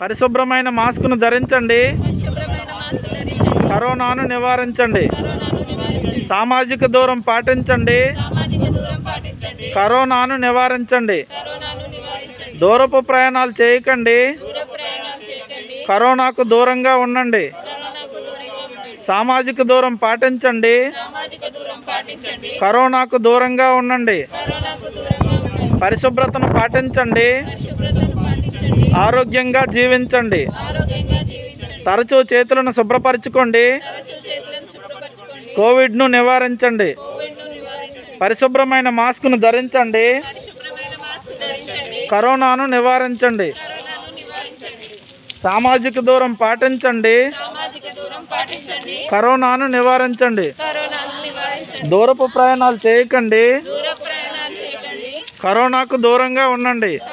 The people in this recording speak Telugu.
పరిశుభ్రమైన మాస్కును ధరించండి పరిశుభ్రమైన మాస్క్ ధరించండి కరోనాను నివారించండి కరోనాను నివారించండి సామాజిక దూరం పాటించండి సామాజిక దూరం పాటించండి కరోనాను నివారించండి కరోనాను నివారించండి దూరపు ప్రయాణాలు చేయకండి దూర ప్రయాణం చేయకండి కరోనాకు దూరంగా ఉండండి కరోనాకు దూరంగా ఉండండి సామాజిక దూరం పాటించండి సామాజిక దూరం పాటించండి కరోనాకు దూరంగా ఉండండి కరోనాకు దూరంగా ఉండండి పరిశుభ్రతను పాటించండి పరిశుభ్రతను పాటించండి ఆరోగ్యంగా జీవించండి ఆరోగ్యంగా జీవించండి తరచూ చేతులను శుభ్రపరచుకోండి తరచూ చేతులను శుభ్రపరచుకోండి కోవిడ్ను నివారించండి కోవిడ్ను నివారించండి పరిశుభ్రమైన మాస్కును ధరించండి పరిశుభ్రమైన మాస్క్ ధరించండి కరోనాను నివారించండి కరోనాను నివారించండి సామాజిక దూరం పాటించండి సామాజిక దూరం పాటించండి కరోనాను నివారించండి కరోనాను నివారించండి దూరపు ప్రయాణాలు చేయకండి దూర ప్రయాణాలు చేయకండి కరోనాకు దూరంగా ఉండండి